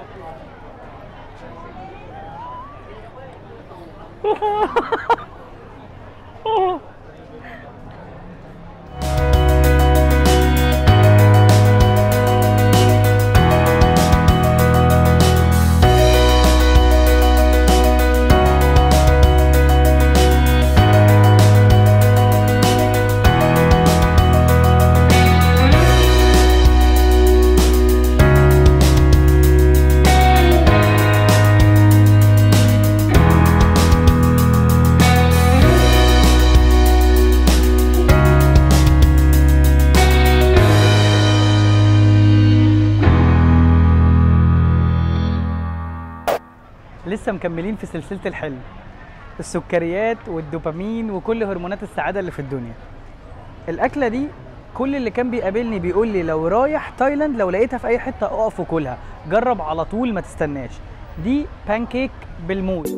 لسه مكملين في سلسلة الحلم السكريات والدوبامين وكل هرمونات السعادة اللي في الدنيا الأكلة دي كل اللي كان بيقابلني بيقول لي لو رايح تايلاند لو لقيتها في أي حتة أقف وكلها جرب على طول ما تستناش دي بانكيك بالموز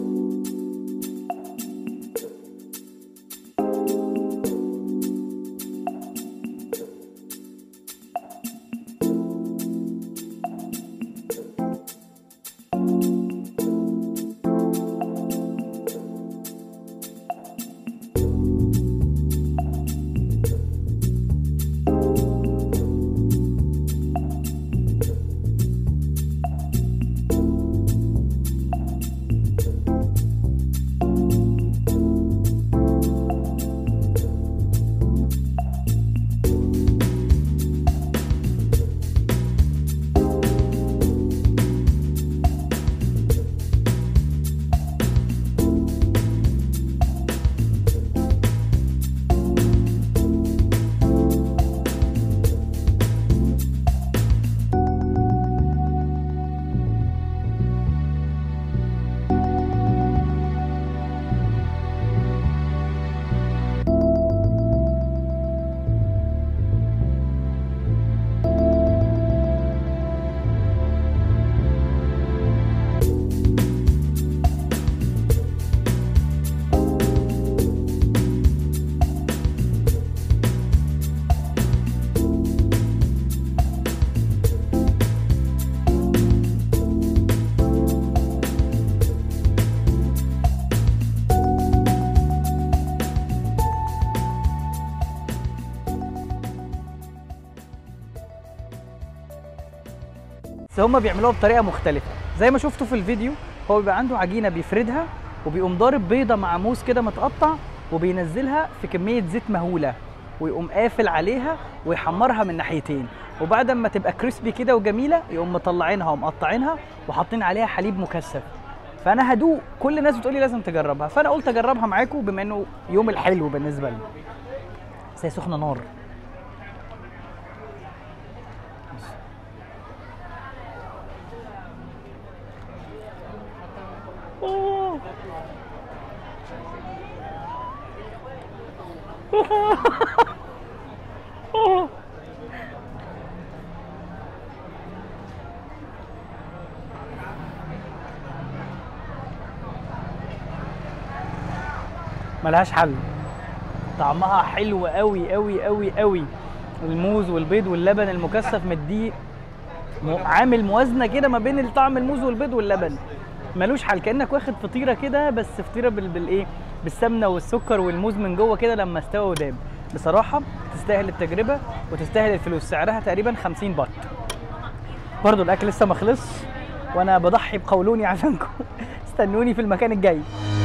بس هما بيعملوها بطريقه مختلفه زي ما شفتوا في الفيديو هو بيبقى عنده عجينه بيفردها وبيقوم ضارب بيضه مع موز كده متقطع وبينزلها في كميه زيت مهوله ويقوم قافل عليها ويحمرها من ناحيتين وبعد ما تبقى كريسبي كده وجميله يقوم مطلعينها ومقطعينها وحاطين عليها حليب مكثف فانا هدوق كل الناس بتقولي لازم تجربها فانا قلت اجربها معاكم بما انه يوم الحلو بالنسبه لي بس هي سخنه نار أوه. أوه. ملهاش حل طعمها حلو قوي قوي قوي قوي الموز والبيض واللبن المكثف مديه م- عامل موازنه كده ما بين طعم الموز والبيض واللبن ملوش حل كانك واخد فطيره كده بس فطيره بال... بالايه بالسمنه والسكر والموز من جوه كده لما استوى وداب بصراحه تستاهل التجربه وتستاهل الفلوس سعرها تقريبا 50 بط برضو الاكل لسه ما خلصش وانا بضحي بقولوني عشانكم استنوني في المكان الجاي